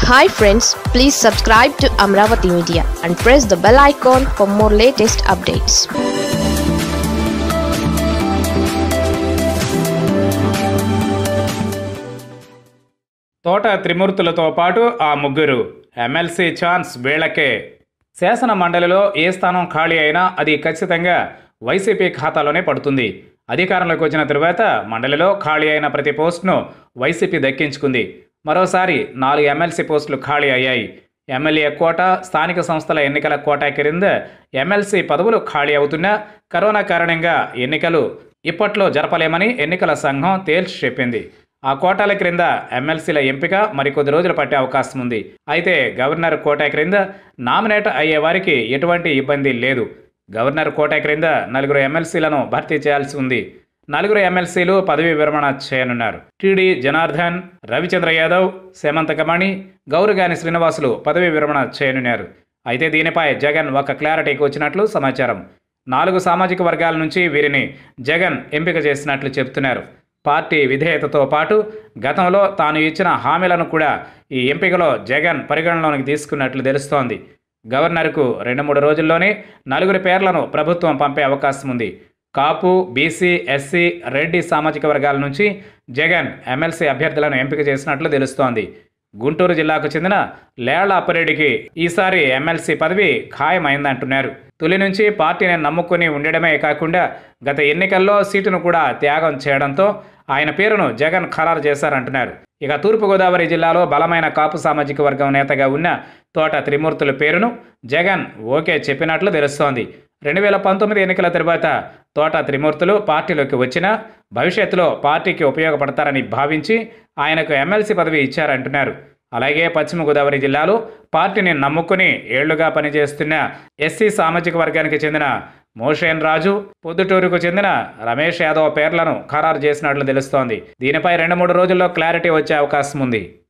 hi friends please subscribe to Amaravati media and press the bell icon for more latest updates Thota త్రిమూర్తులతో పాటు ఆ ముగ్గురు MLC chance వీళ్లకే శాసన మండలిలో ఏ స్థానం ఖాళీ అయినా అది ఖచ్చితంగా వైసీపీ ఖాతాలోనే పడుతుంది అధికారంలోకి వచ్చిన తరువాత మండలిలో ఖాళీ అయిన ప్రతి పోస్టును వైసీపీ దక్కించుకుంది మరోసారి నాలుగు ఎమ్మెల్సీ పోస్టులు ఖాళీ అయ్యాయి ఎమ్మెల్యే కోట స్థానిక సంస్థల ఎన్నికల కోటా క్రింద ఎమ్మెల్సీ పదవులు ఖాళీ అవుతున్నా కరోనా కారణంగా ఎన్నికలు ఇప్పట్లో జరపలేమని ఎన్నికల సంఘం తేల్చి చెప్పింది ఆ కోటాల క్రింద ఎమ్మెల్సీల ఎంపిక మరికొద్ది రోజులు పట్టే అవకాశం ఉంది అయితే గవర్నర్ కోటా క్రింద నామినేట్ అయ్యే వారికి ఎటువంటి ఇబ్బంది లేదు గవర్నర్ కోటా క్రింద నలుగురు ఎమ్మెల్సీలను భర్తీ చేయాల్సి ఉంది నలుగురు ఎమ్మెల్సీలు పదవీ విరమణ చేయనున్నారు టీడీ జనార్దన్ రవిచంద్ర యాదవ్ సేమంతకమణి గౌరగాని శ్రీనివాసులు పదవీ విరమణ చేయనున్నారు అయితే దీనిపై జగన్ ఒక క్లారిటీకి వచ్చినట్లు సమాచారం నాలుగు సామాజిక వర్గాల నుంచి వీరిని జగన్ ఎంపిక చేసినట్లు చెబుతున్నారు పార్టీ విధేయతతో పాటు గతంలో తాను ఇచ్చిన హామీలను కూడా ఈ ఎంపికలో జగన్ పరిగణలోనికి తీసుకున్నట్లు తెలుస్తోంది గవర్నర్కు రెండు మూడు రోజుల్లోనే నలుగురి పేర్లను ప్రభుత్వం పంపే అవకాశం ఉంది కాపు బీసీ ఎస్సీ రెడ్డి సామాజిక వర్గాల నుంచి జగన్ ఎమ్మెల్సీ అభ్యర్థులను ఎంపిక చేసినట్లు తెలుస్తోంది గుంటూరు జిల్లాకు చెందిన లేళ్ల అప్పిరెడ్డికి ఈసారి ఎమ్మెల్సీ పదవి ఖాయమైందంటున్నారు తొలి నుంచి పార్టీని నమ్ముకుని ఉండడమే కాకుండా గత ఎన్నికల్లో సీటును కూడా త్యాగం చేయడంతో ఆయన పేరును జగన్ ఖరారు చేశారంటున్నారు ఇక తూర్పుగోదావరి జిల్లాలో బలమైన కాపు సామాజిక వర్గం నేతగా ఉన్న తోట త్రిమూర్తుల పేరును జగన్ ఓకే చెప్పినట్లు తెలుస్తోంది రెండు వేల పంతొమ్మిది ఎన్నికల తర్వాత తోట త్రిమూర్తులు పార్టీలోకి వచ్చినా భవిష్యత్తులో పార్టీకి ఉపయోగపడతారని భావించి ఆయనకు ఎమ్మెల్సీ పదవి ఇచ్చారంటున్నారు అలాగే పశ్చిమ గోదావరి జిల్లాలో పార్టీని నమ్ముకుని ఏళ్లుగా పనిచేస్తున్న ఎస్సీ సామాజిక వర్గానికి చెందిన మోషేన్ రాజు పొద్దుటూరుకు చెందిన రమేష్ యాదవ్ పేర్లను ఖరారు చేసినట్లు తెలుస్తోంది దీనిపై రెండు మూడు రోజుల్లో క్లారిటీ వచ్చే అవకాశం ఉంది